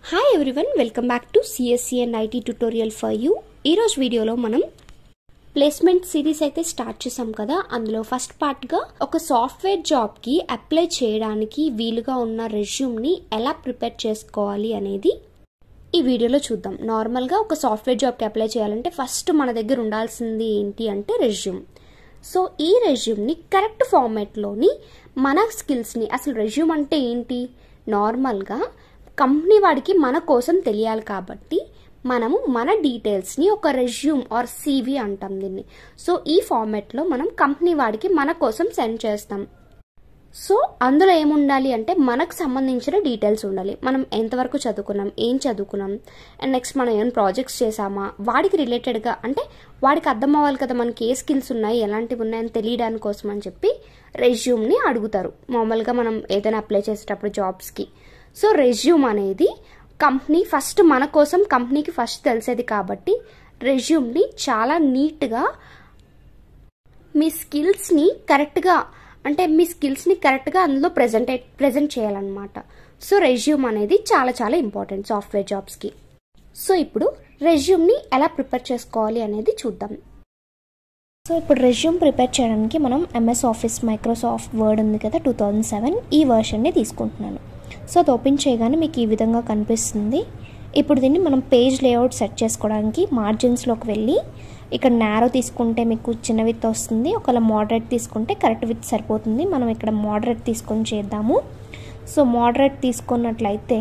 hi everyone welcome back to CSC and IT tutorial for you ఈరోజు వీడియోలో మనం placement series అయితే start చేసాం కదా అందులో ఫస్ట్ పార్ట్గా ఒక సాఫ్ట్వేర్ జాబ్కి అప్లై చేయడానికి వీలుగా ఉన్న రెజ్యూమ్ని ఎలా ప్రిపేర్ చేసుకోవాలి అనేది ఈ వీడియోలో చూద్దాం నార్మల్గా ఒక సాఫ్ట్వేర్ జాబ్కి అప్లై చేయాలంటే ఫస్ట్ మన దగ్గర ఉండాల్సింది ఏంటి అంటే రెజ్యూమ్ సో ఈ రెజ్యూమ్ని కరెక్ట్ ఫార్మాట్లోని మన స్కిల్స్ని అసలు రెజ్యూమ్ అంటే ఏంటి నార్మల్గా కంపెనీ వాడికి మన కోసం తెలియాలి కాబట్టి మనము మన డీటెయిల్స్ని ఒక రెజ్యూమ్ ఆర్ సీవీ అంటాం దీన్ని సో ఈ ఫార్మాట్లో మనం కంపెనీ వాడికి మన కోసం సెండ్ చేస్తాం సో అందులో ఏముండాలి అంటే మనకు సంబంధించిన డీటెయిల్స్ ఉండాలి మనం ఎంతవరకు చదువుకున్నాం ఏం చదువుకున్నాం అండ్ నెక్స్ట్ మనం ఏమైనా ప్రాజెక్ట్స్ చేసామా వాడికి రిలేటెడ్గా అంటే వాడికి అర్థం అవ్వాలి కదా మనకి ఏ స్కిల్స్ ఉన్నాయి ఎలాంటివి ఉన్నాయని తెలియడానికి కోసం అని చెప్పి రెజ్యూమ్ని అడుగుతారు మామూలుగా మనం ఏదైనా అప్లై చేసేటప్పుడు జాబ్స్కి సో రెజ్యూమ్ అనేది కంపెనీ ఫస్ట్ మన కోసం కంపెనీకి ఫస్ట్ తెలిసేది కాబట్టి రెజ్యూమ్ని చాలా నీట్గా మీ స్కిల్స్ని కరెక్ట్గా అంటే మీ స్కిల్స్ని కరెక్ట్గా అందులో ప్రజెంట్ ప్రజెంట్ చేయాలన్నమాట సో రెజ్యూమ్ అనేది చాలా చాలా ఇంపార్టెంట్ సాఫ్ట్వేర్ జాబ్స్కి సో ఇప్పుడు రెజ్యూమ్ని ఎలా ప్రిపేర్ చేసుకోవాలి అనేది చూద్దాం సో ఇప్పుడు రెజ్యూమ్ ప్రిపేర్ చేయడానికి మనం ఎంఎస్ ఆఫీస్ మైక్రోసాఫ్ట్ వర్డ్ ఉంది కదా టూ థౌజండ్ సెవెన్ ఈ వర్షన్ని తీసుకుంటున్నాను సో అది ఓపెన్ చేయగానే మీకు ఈ విధంగా కనిపిస్తుంది ఇప్పుడు దీన్ని మనం పేజ్ లేఅవుట్ సెట్ చేసుకోవడానికి మార్జిన్స్లోకి వెళ్ళి ఇక్కడ నేరో తీసుకుంటే మీకు చిన్న విత్ వస్తుంది ఒకవేళ మోడరేట్ తీసుకుంటే కరెక్ట్ విత్ సరిపోతుంది మనం ఇక్కడ మోడరేట్ తీసుకొని చేద్దాము సో మోడరేట్ తీసుకున్నట్లయితే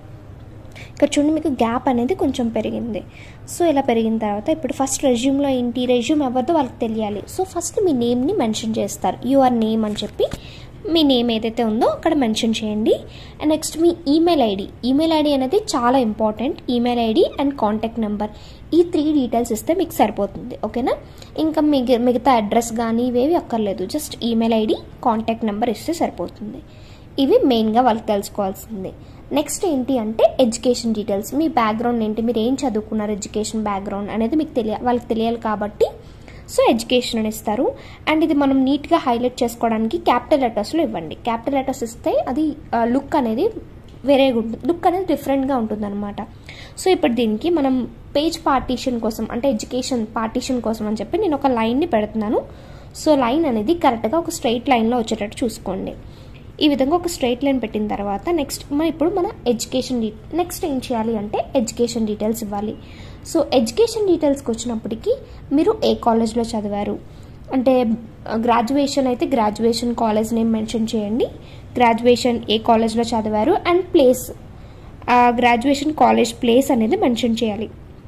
ఇక్కడ చూడండి మీకు గ్యాప్ అనేది కొంచెం పెరిగింది సో ఇలా పెరిగిన తర్వాత ఇప్పుడు ఫస్ట్ రెజ్యూమ్లో ఏంటి రెజ్యూమ్ ఎవరిదో వాళ్ళకి తెలియాలి సో ఫస్ట్ మీ నేమ్ని మెన్షన్ చేస్తారు యువర్ నేమ్ అని చెప్పి మీ నేమ్ ఏదైతే ఉందో అక్కడ మెన్షన్ చేయండి అండ్ నెక్స్ట్ మీ ఈమెయిల్ ఐడి ఈమెయిల్ ఐడి అనేది చాలా important email ID and contact number ఈ త్రీ డీటెయిల్స్ ఇస్తే మీకు సరిపోతుంది ఓకేనా ఇంకా మిగ మిగతా అడ్రస్ కానీ ఇవేవి అక్కర్లేదు just email ID contact number ఇస్తే సరిపోతుంది ఇవి మెయిన్గా వాళ్ళకి తెలుసుకోవాల్సింది నెక్స్ట్ ఏంటి అంటే ఎడ్యుకేషన్ డీటెయిల్స్ మీ బ్యాక్గ్రౌండ్ ఏంటి మీరు ఏం చదువుకున్నారు ఎడ్యుకేషన్ బ్యాక్గ్రౌండ్ అనేది మీకు తెలియ వాళ్ళకి తెలియాలి కాబట్టి సో ఎడ్యుకేషన్ అని ఇస్తారు అండ్ ఇది మనం నీట్గా హైలైట్ చేసుకోవడానికి క్యాపిటల్ లెటర్స్లో ఇవ్వండి క్యాపిటల్ లెటర్స్ ఇస్తే అది లుక్ అనేది వేరేగా ఉంటుంది లుక్ అనేది డిఫరెంట్గా ఉంటుంది అనమాట సో ఇప్పుడు దీనికి మనం పేజ్ పార్టీషన్ కోసం అంటే ఎడ్యుకేషన్ పార్టీషన్ కోసం అని చెప్పి నేను ఒక లైన్ని పెడుతున్నాను సో లైన్ అనేది కరెక్ట్గా ఒక స్ట్రైట్ లైన్లో వచ్చేటట్టు చూసుకోండి ఈ విధంగా ఒక స్ట్రైట్ లైన్ పెట్టిన తర్వాత నెక్స్ట్ మన ఇప్పుడు మన ఎడ్యుకేషన్ డీ నెక్స్ట్ ఏం చేయాలి అంటే ఎడ్యుకేషన్ డీటెయిల్స్ ఇవ్వాలి సో ఎడ్యుకేషన్ డీటెయిల్స్కి వచ్చినప్పటికీ మీరు ఏ కాలేజ్లో చదివారు అంటే గ్రాడ్యుయేషన్ అయితే గ్రాడ్యుయేషన్ కాలేజ్ నేమ్ మెన్షన్ చేయండి గ్రాడ్యుయేషన్ ఏ కాలేజ్లో చదివారు and place graduation college place అనేది మెన్షన్ చేయాలి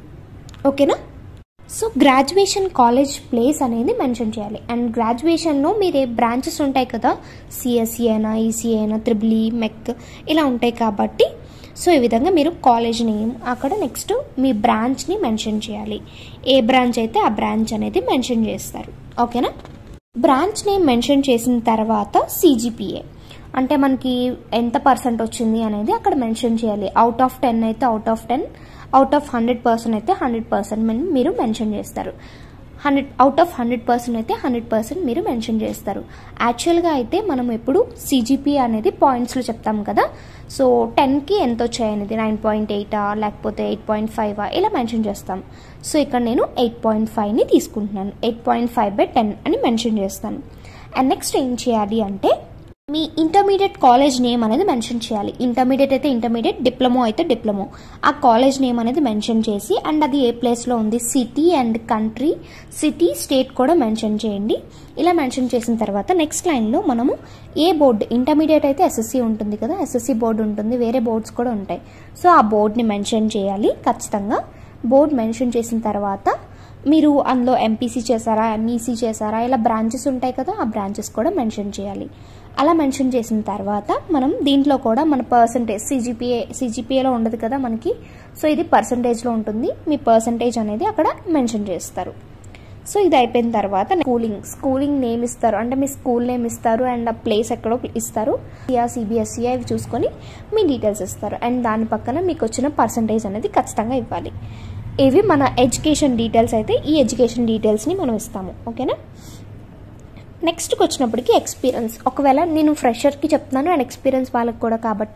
ఓకేనా సో గ్రాడ్యుయేషన్ కాలేజ్ ప్లేస్ అనేది మెన్షన్ చేయాలి అండ్ గ్రాడ్యుయేషన్లో మీరు ఏ బ్రాంచెస్ ఉంటాయి కదా సిఎస్సి అయినా ఈసీ అయినా త్రిబుల్ మెక్ ఇలా ఉంటాయి కాబట్టి సో ఈ విధంగా మీరు కాలేజ్ నేమ్ అక్కడ నెక్స్ట్ మీ బ్రాంచ్ని మెన్షన్ చేయాలి ఏ బ్రాంచ్ అయితే ఆ బ్రాంచ్ అనేది మెన్షన్ చేస్తారు ఓకేనా బ్రాంచ్ నేమ్ మెన్షన్ చేసిన తర్వాత సిజిపిఏ అంటే మనకి ఎంత పర్సెంట్ వచ్చింది అనేది అక్కడ మెన్షన్ చేయాలి అవుట్ ఆఫ్ టెన్ అయితే out of ten out of hundred percent అయితే హండ్రెడ్ పర్సెంట్ మీరు మెన్షన్ చేస్తారు hundred out of hundred percent అయితే హండ్రెడ్ పర్సెంట్ మీరు మెన్షన్ చేస్తారు యాక్చువల్గా అయితే మనం ఎప్పుడు సిజిపి అనేది పాయింట్స్లో చెప్తాం కదా సో టెన్కి ఎంత వచ్చాయి అనేది నైన్ పాయింట్ ఎయిటా లేకపోతే ఎయిట్ పాయింట్ ఫైవా ఇలా మెన్షన్ చేస్తాం సో ఇక్కడ నేను ఎయిట్ పాయింట్ ఫైవ్ని తీసుకుంటున్నాను eight point five by ten అని మెన్షన్ చేస్తాను అండ్ నెక్స్ట్ ఏం చేయాలి అంటే మీ ఇంటర్మీడియట్ కాలేజ్ నేమ్ అనేది మెన్షన్ చేయాలి ఇంటర్మీడియట్ అయితే ఇంటర్మీడియట్ డిప్లొమో అయితే డిప్లొమో ఆ కాలేజ్ నేమ్ అనేది మెన్షన్ చేసి అండ్ అది ఏ ప్లేస్లో ఉంది city and country city state కూడా మెన్షన్ చేయండి ఇలా మెన్షన్ చేసిన తర్వాత నెక్స్ట్ లైన్లో మనము ఏ బోర్డు ఇంటర్మీడియట్ అయితే ఎస్ఎస్సి ఉంటుంది కదా ఎస్ఎస్సి బోర్డు ఉంటుంది వేరే బోర్డ్స్ కూడా ఉంటాయి సో ఆ బోర్డ్ని మెన్షన్ చేయాలి ఖచ్చితంగా బోర్డ్ మెన్షన్ చేసిన తర్వాత మీరు అందులో ఎంపీసీ చేశారా ఎంఈసీ చేశారా ఇలా బ్రాంచెస్ ఉంటాయి కదా ఆ బ్రాంచెస్ కూడా మెన్షన్ చేయాలి అలా మెన్షన్ చేసిన తర్వాత మనం దీంట్లో కూడా మన పర్సంటేజ్ సిజిపిఏ సిజిపిఏలో ఉండదు కదా మనకి సో ఇది పర్సంటేజ్లో ఉంటుంది మీ పర్సంటేజ్ అనేది అక్కడ మెన్షన్ చేస్తారు సో ఇది అయిపోయిన తర్వాత స్కూలింగ్ స్కూలింగ్ నేమ్ ఇస్తారు అంటే మీ స్కూల్ నేమ్ ఇస్తారు అండ్ ఆ ప్లేస్ ఎక్కడో ఇస్తారు సిఆ సిబిఎస్ఈ అవి చూసుకొని మీ డీటెయిల్స్ ఇస్తారు అండ్ దాని పక్కన మీకు వచ్చిన పర్సంటేజ్ అనేది ఖచ్చితంగా ఇవ్వాలి ఇవి మన ఎడ్యుకేషన్ డీటెయిల్స్ అయితే ఈ ఎడ్యుకేషన్ డీటెయిల్స్ని మనం ఇస్తాము ఓకేనా నెక్స్ట్కి వచ్చినప్పటికి ఎక్స్పీరియన్స్ ఒకవేళ నేను ఫ్రెషర్కి చెప్తున్నాను అండ్ ఎక్స్పీరియన్స్ వాళ్ళకి కూడా కాబట్టి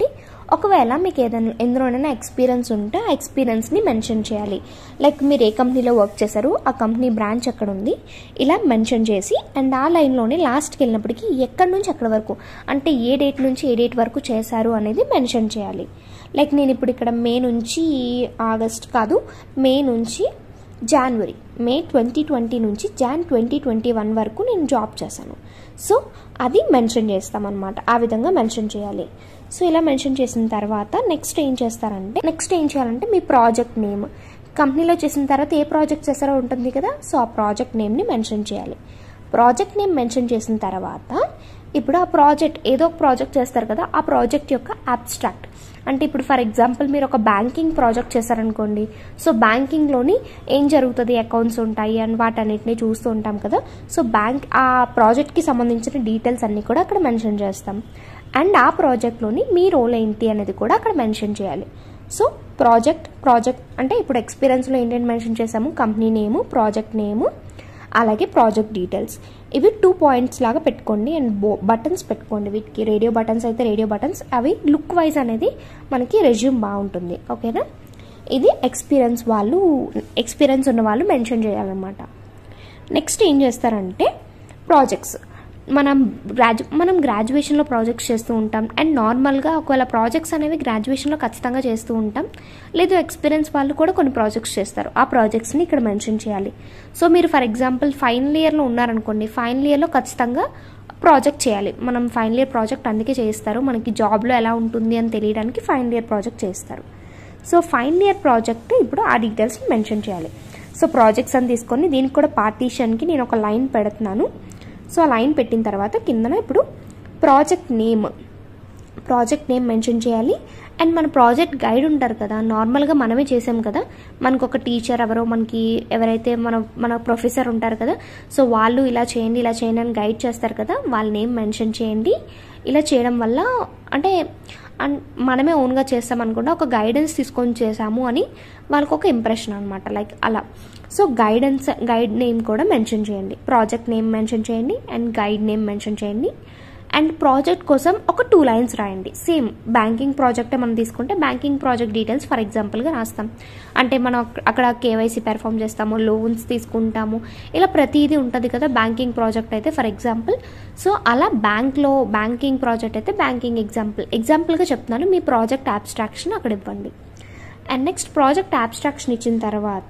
ఒకవేళ మీకు ఏదైనా ఎందులోనైనా ఎక్స్పీరియన్స్ ఉంటే ఆ ఎక్స్పీరియన్స్ని మెన్షన్ చేయాలి లైక్ మీరు ఏ కంపెనీలో వర్క్ చేశారు ఆ కంపెనీ బ్రాంచ్ ఎక్కడ ఉంది ఇలా మెన్షన్ చేసి అండ్ ఆ లైన్లోనే లాస్ట్కి వెళ్ళినప్పటికీ ఎక్కడి నుంచి ఎక్కడి వరకు అంటే ఏ డేట్ నుంచి ఏ డేట్ వరకు చేశారు అనేది మెన్షన్ చేయాలి లైక్ నేను ఇప్పుడు ఇక్కడ మే నుంచి ఆగస్ట్ కాదు మే నుంచి జనవరి మే ట్వంటీ ట్వంటీ నుంచి జాన్ ట్వంటీ ట్వంటీ వన్ వరకు నేను జాబ్ చేశాను సో అది మెన్షన్ చేస్తామన్నమాట ఆ విధంగా మెన్షన్ చేయాలి సో ఇలా మెన్షన్ చేసిన తర్వాత నెక్స్ట్ ఏం చేస్తారంటే నెక్స్ట్ ఏం చేయాలంటే మీ ప్రాజెక్ట్ నేమ్ కంపెనీలో చేసిన తర్వాత ఏ ప్రాజెక్ట్ చేస్తారో ఉంటుంది కదా సో ఆ ప్రాజెక్ట్ నేమ్ని మెన్షన్ చేయాలి ప్రాజెక్ట్ నేమ్ మెన్షన్ చేసిన తర్వాత ఇప్పుడు ఆ ప్రాజెక్ట్ ఏదో ఒక ప్రాజెక్ట్ చేస్తారు కదా ఆ ప్రాజెక్ట్ యొక్క అబ్స్ట్రాక్ట్ అంటే ఇప్పుడు ఫర్ ఎగ్జాంపుల్ మీరు ఒక బ్యాంకింగ్ ప్రాజెక్ట్ చేశారనుకోండి సో బ్యాంకింగ్లోని ఏం జరుగుతుంది అకౌంట్స్ ఉంటాయి అండ్ వాటన్నిటిని చూస్తూ ఉంటాం కదా సో బ్యాంక్ ఆ ప్రాజెక్ట్కి సంబంధించిన డీటెయిల్స్ అన్నీ కూడా అక్కడ మెన్షన్ చేస్తాం అండ్ ఆ ప్రాజెక్ట్లోని మీ రోల్ ఏంటి అనేది కూడా అక్కడ మెన్షన్ చేయాలి సో ప్రాజెక్ట్ ప్రాజెక్ట్ అంటే ఇప్పుడు ఎక్స్పీరియన్స్లో ఏంటంటే మెన్షన్ చేసాము కంపెనీ నేము ప్రాజెక్ట్ నేము అలాగే ప్రాజెక్ట్ డీటెయిల్స్ ఇవి టూ పాయింట్స్ లాగా పెట్టుకోండి అండ్ బో బటన్స్ పెట్టుకోండి వీటికి రేడియో బటన్స్ అయితే రేడియో బటన్స్ అవి లుక్ వైజ్ అనేది మనకి రెజ్యూమ్ బాగుంటుంది ఓకేనా ఇది ఎక్స్పీరియన్స్ వాళ్ళు ఎక్స్పీరియన్స్ ఉన్న వాళ్ళు మెన్షన్ చేయాలన్నమాట నెక్స్ట్ ఏం చేస్తారంటే ప్రాజెక్ట్స్ మనం గ్రాడ్యు మనం గ్రాడ్యుయేషన్లో ప్రాజెక్ట్స్ చేస్తూ ఉంటాం అండ్ నార్మల్గా ఒకవేళ ప్రాజెక్ట్స్ అనేవి గ్రాడ్యుయేషన్లో ఖచ్చితంగా చేస్తూ ఉంటాం లేదు ఎక్స్పీరియన్స్ వాళ్ళు కూడా కొన్ని ప్రాజెక్ట్స్ చేస్తారు ఆ ప్రాజెక్ట్స్ని ఇక్కడ మెన్షన్ చేయాలి సో మీరు ఫర్ ఎగ్జాంపుల్ ఫైనల్ ఇయర్లో ఉన్నారనుకోండి ఫైనల్ ఇయర్లో ఖచ్చితంగా ప్రాజెక్ట్ చేయాలి మనం ఫైనల్ ఇయర్ ప్రాజెక్ట్ అందుకే చేస్తారు మనకి జాబ్లో ఎలా ఉంటుంది అని తెలియడానికి ఫైనల్ ఇయర్ ప్రాజెక్ట్ చేస్తారు సో ఫైనల్ ఇయర్ ప్రాజెక్ట్ ఇప్పుడు ఆ డీటెయిల్స్ మెన్షన్ చేయాలి సో ప్రాజెక్ట్స్ అని తీసుకొని దీనికి కూడా పార్టీషన్కి నేను ఒక లైన్ పెడుతున్నాను సో ఆ లైన్ పెట్టిన తర్వాత కిందన ఇప్పుడు project name project name mention చేయాలి అండ్ మన ప్రాజెక్ట్ గైడ్ ఉంటారు కదా నార్మల్గా మనమే చేసాం కదా మనకు ఒక టీచర్ ఎవరో మనకి ఎవరైతే మన మన ప్రొఫెసర్ ఉంటారు కదా సో వాళ్ళు ఇలా చేయండి ఇలా చేయండి అని గైడ్ చేస్తారు కదా వాళ్ళ నేమ్ మెన్షన్ చేయండి ఇలా చేయడం వల్ల అంటే అండ్ మనమే ఓన్గా చేస్తాం అనుకుంటే ఒక గైడెన్స్ తీసుకొని చేసాము అని వాళ్ళకి ఒక ఇంప్రెషన్ అనమాట లైక్ అలా సో గైడెన్స్ గైడ్ నేమ్ కూడా మెన్షన్ చేయండి ప్రాజెక్ట్ నేమ్ మెన్షన్ చేయండి అండ్ గైడ్ నేమ్ మెన్షన్ చేయండి అండ్ ప్రాజెక్ట్ కోసం ఒక టూ లైన్స్ రాయండి సేమ్ బ్యాంకింగ్ ప్రాజెక్టే మనం తీసుకుంటే బ్యాంకింగ్ ప్రాజెక్ట్ డీటెయిల్స్ ఫర్ ఎగ్జాంపుల్గా రాస్తాం అంటే మనం అక్కడ కేవైసీ పెర్ఫామ్ చేస్తాము లోన్స్ తీసుకుంటాము ఇలా ప్రతిదీ ఉంటుంది కదా బ్యాంకింగ్ ప్రాజెక్ట్ అయితే ఫర్ ఎగ్జాంపుల్ సో అలా బ్యాంక్లో బ్యాంకింగ్ ప్రాజెక్ట్ అయితే బ్యాంకింగ్ ఎగ్జాంపుల్ ఎగ్జాంపుల్గా చెప్తున్నాను మీ ప్రాజెక్ట్ అబ్స్ట్రాక్షన్ అక్కడ ఇవ్వండి అండ్ నెక్స్ట్ ప్రాజెక్ట్ అబ్స్ట్రాక్షన్ ఇచ్చిన తర్వాత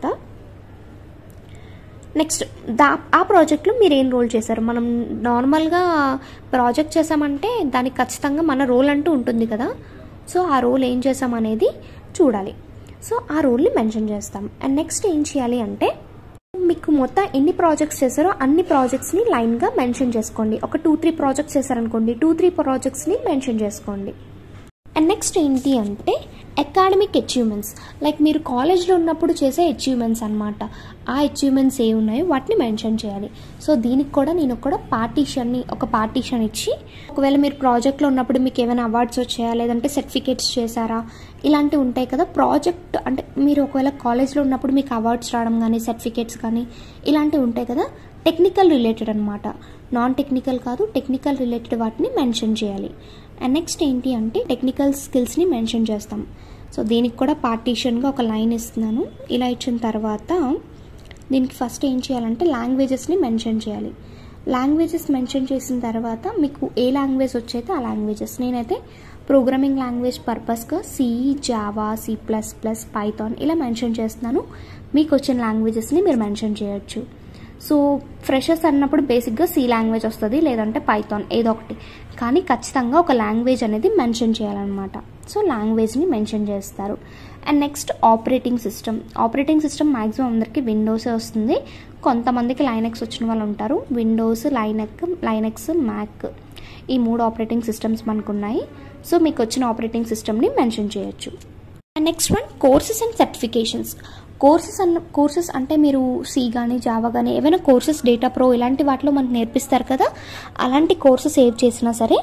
నెక్స్ట్ దా ఆ ప్రాజెక్ట్లో మీరు ఏం రోల్ చేశారు మనం నార్మల్గా ప్రాజెక్ట్ చేసామంటే దానికి ఖచ్చితంగా మన రోల్ అంటూ ఉంటుంది కదా సో ఆ రోల్ ఏం చేసామనేది చూడాలి సో ఆ రోల్ని మెన్షన్ చేస్తాం అండ్ నెక్స్ట్ ఏం చేయాలి అంటే మీకు మొత్తం ఎన్ని ప్రాజెక్ట్స్ చేశారో అన్ని ప్రాజెక్ట్స్ని లైన్గా మెన్షన్ చేసుకోండి ఒక టూ త్రీ ప్రాజెక్ట్స్ చేశారనుకోండి టూ త్రీ ప్రాజెక్ట్స్ని మెన్షన్ చేసుకోండి అండ్ నెక్స్ట్ ఏంటి అంటే అకాడమిక్ అచీవ్మెంట్స్ లైక్ మీరు కాలేజ్లో ఉన్నప్పుడు చేసే అచీవ్మెంట్స్ అనమాట ఆ అచీవ్మెంట్స్ ఏ ఉన్నాయో వాటిని మెన్షన్ చేయాలి సో దీనికి కూడా నేను కూడా పార్టీషన్ని ఒక పార్టీషన్ ఇచ్చి ఒకవేళ మీరు ప్రాజెక్ట్లో ఉన్నప్పుడు మీకు ఏమైనా అవార్డ్స్ వచ్చాయా లేదంటే సర్టిఫికేట్స్ చేశారా ఇలాంటివి ఉంటాయి కదా ప్రాజెక్ట్ అంటే మీరు ఒకవేళ కాలేజ్లో ఉన్నప్పుడు మీకు అవార్డ్స్ రావడం కానీ సర్టిఫికేట్స్ కానీ ఇలాంటివి ఉంటాయి కదా టెక్నికల్ రిలేటెడ్ అనమాట నాన్ టెక్నికల్ కాదు టెక్నికల్ రిలేటెడ్ వాటిని మెన్షన్ చేయాలి అండ్ నెక్స్ట్ ఏంటి అంటే టెక్నికల్ స్కిల్స్ని మెన్షన్ చేస్తాం సో దీనికి కూడా పార్టీషన్గా ఒక లైన్ ఇస్తున్నాను ఇలా ఇచ్చిన తర్వాత దీనికి ఫస్ట్ ఏం చేయాలంటే లాంగ్వేజెస్ని మెన్షన్ చేయాలి లాంగ్వేజెస్ మెన్షన్ చేసిన తర్వాత మీకు ఏ లాంగ్వేజ్ వచ్చైతే ఆ లాంగ్వేజెస్ నేనైతే ప్రోగ్రామింగ్ లాంగ్వేజ్ పర్పస్గా C Java C plus plus Python ఇలా మెన్షన్ చేస్తున్నాను మీకు వచ్చిన లాంగ్వేజెస్ని మీరు మెన్షన్ చేయొచ్చు సో ఫ్రెషర్స్ అన్నప్పుడు బేసిక్గా సి లాంగ్వేజ్ వస్తుంది లేదంటే పైథాన్ ఏదో ఒకటి కానీ ఖచ్చితంగా ఒక లాంగ్వేజ్ అనేది మెన్షన్ చేయాలన్నమాట సో లాంగ్వేజ్ని మెన్షన్ చేస్తారు and next operating system operating system maximum అందరికీ విండోసే వస్తుంది కొంతమందికి లైనెక్స్ వచ్చిన వాళ్ళు ఉంటారు విండోస్ లైనెక్ లైనెక్స్ మ్యాక్ ఈ మూడు ఆపరేటింగ్ సిస్టమ్స్ మనకు ఉన్నాయి సో మీకు వచ్చిన ఆపరేటింగ్ సిస్టమ్ని మెన్షన్ చేయొచ్చు and next one courses and certifications courses అన్న కోర్సెస్ అంటే మీరు సి కానీ జావా కానీ ఏవైనా కోర్సెస్ డేటా ప్రో ఇలాంటి వాటిలో మనకు నేర్పిస్తారు కదా అలాంటి కోర్సెస్ ఏవి చేసినా సరే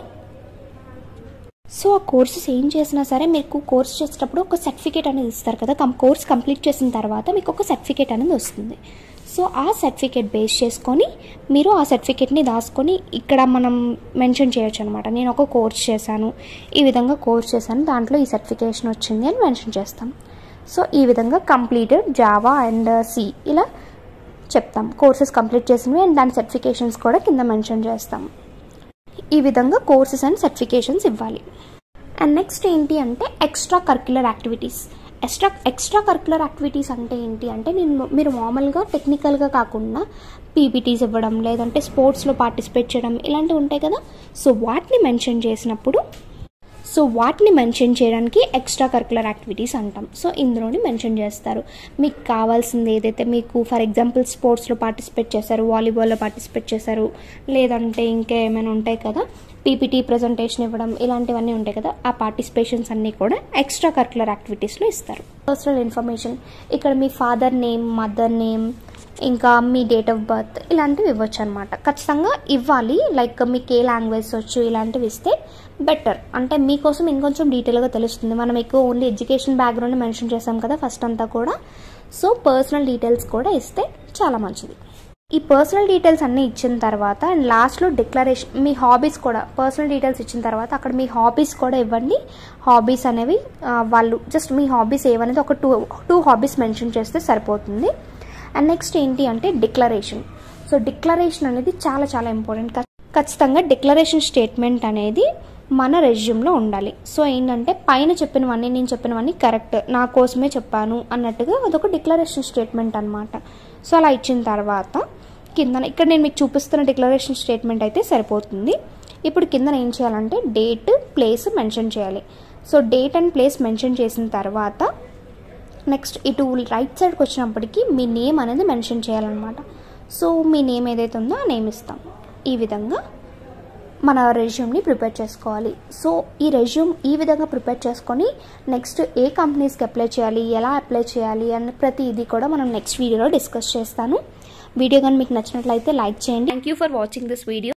సో ఆ కోర్సెస్ ఏం చేసినా సరే మీకు కోర్స్ చేసేటప్పుడు ఒక సర్టిఫికేట్ అనేది ఇస్తారు కదా కం కోర్స్ కంప్లీట్ చేసిన తర్వాత మీకు ఒక సర్టిఫికేట్ అనేది వస్తుంది సో ఆ సర్టిఫికేట్ బేస్ చేసుకొని మీరు ఆ సర్టిఫికేట్ని దాచుకొని ఇక్కడ మనం మెన్షన్ చేయొచ్చు అనమాట నేను ఒక కోర్స్ చేశాను ఈ విధంగా కోర్స్ చేశాను దాంట్లో ఈ సర్టిఫికేషన్ వచ్చింది అని మెన్షన్ చేస్తాం సో ఈ విధంగా కంప్లీటెడ్ జావా అండ్ సి ఇలా చెప్తాం కోర్సెస్ కంప్లీట్ చేసినవి అండ్ దాని సర్టిఫికేషన్స్ కూడా కింద మెన్షన్ చేస్తాం ఈ విధంగా కోర్సెస్ అండ్ సర్టిఫికేషన్స్ ఇవ్వాలి అండ్ నెక్స్ట్ ఏంటి అంటే extra curricular activities extra extra curricular activities అంటే ఏంటి అంటే నేను మీరు మామూలుగా టెక్నికల్గా కాకుండా పీపీటీస్ ఇవ్వడం లేదంటే స్పోర్ట్స్లో పార్టిసిపేట్ చేయడం ఇలాంటివి ఉంటాయి కదా సో వాటిని మెన్షన్ చేసినప్పుడు సో వాటిని మెన్షన్ చేయడానికి ఎక్స్ట్రా కరికులర్ యాక్టివిటీస్ అంటాం సో ఇందులోని మెన్షన్ చేస్తారు మీకు కావాల్సింది ఏదైతే మీకు ఫర్ ఎగ్జాంపుల్ స్పోర్ట్స్లో పార్టిసిపేట్ చేశారు వాలీబాల్లో పార్టిసిపేట్ చేశారు లేదంటే ఇంకా ఏమైనా ఉంటాయి కదా పీపీటీ ప్రజెంటేషన్ ఇవ్వడం ఇలాంటివన్నీ ఉంటాయి కదా ఆ పార్టిసిపేషన్స్ అన్నీ కూడా ఎక్స్ట్రా కరికులర్ యాక్టివిటీస్లో ఇస్తారు పర్సనల్ ఇన్ఫర్మేషన్ ఇక్కడ మీ ఫాదర్ నేమ్ మదర్ నేమ్ ఇంకా మీ డేట్ ఆఫ్ బర్త్ ఇలాంటివి ఇవ్వచ్చు అనమాట ఖచ్చితంగా ఇవ్వాలి లైక్ మీకు ఏ లాంగ్వేజ్ వచ్చు ఇలాంటివి ఇస్తే బెటర్ అంటే మీకోసం ఇంకొంచెం డీటెయిల్గా తెలుస్తుంది మనం ఎక్కువ ఓన్లీ ఎడ్యుకేషన్ బ్యాక్గ్రౌండ్ మెన్షన్ చేసాం కదా ఫస్ట్ అంతా కూడా సో పర్సనల్ డీటెయిల్స్ కూడా ఇస్తే చాలా మంచిది ఈ పర్సనల్ డీటెయిల్స్ అన్నీ ఇచ్చిన తర్వాత అండ్ లాస్ట్లో డిక్లరేషన్ మీ హాబీస్ కూడా పర్సనల్ డీటెయిల్స్ ఇచ్చిన తర్వాత అక్కడ మీ హాబీస్ కూడా ఇవ్వండి హాబీస్ అనేవి ఆ, వాళ్ళు జస్ట్ మీ హాబీస్ ఏవనేది ఒక టూ టూ హాబీస్ మెన్షన్ చేస్తే సరిపోతుంది అండ్ నెక్స్ట్ ఏంటి అంటే డిక్లరేషన్ సో డిక్లరేషన్ అనేది చాలా చాలా ఇంపార్టెంట్ ఖచ్చితంగా డిక్లరేషన్ స్టేట్మెంట్ అనేది మన రెజ్యూమ్లో ఉండాలి సో ఏంటంటే పైన చెప్పినవన్నీ నేను చెప్పినవన్నీ కరెక్ట్ నా కోసమే చెప్పాను అన్నట్టుగా అదొక డిక్లరేషన్ స్టేట్మెంట్ అనమాట సో అలా ఇచ్చిన తర్వాత కింద ఇక్కడ నేను మీకు చూపిస్తున్న డిక్లరేషన్ స్టేట్మెంట్ అయితే సరిపోతుంది ఇప్పుడు కింద ఏం చేయాలంటే డేట్ ప్లేస్ మెన్షన్ చేయాలి so date and place mention చేసిన తర్వాత నెక్స్ట్ ఇటు రైట్ సైడ్కి వచ్చినప్పటికీ మీ నేమ్ అనేది మెన్షన్ చేయాలన్నమాట సో మీ నేమ్ ఏదైతే ఉందో ఆ నేమ్ ఇస్తాం ఈ విధంగా మన రెజ్యూమ్ని ప్రిపేర్ చేసుకోవాలి సో ఈ రెజ్యూమ్ ఈ విధంగా ప్రిపేర్ చేసుకొని నెక్స్ట్ ఏ కంపెనీస్కి అప్లై చేయాలి ఎలా అప్లై చేయాలి అన్న ప్రతి ఇది కూడా మనం నెక్స్ట్ వీడియోలో డిస్కస్ చేస్తాను వీడియో కానీ మీకు నచ్చినట్లయితే లైక్ చేయండి thank you for watching this video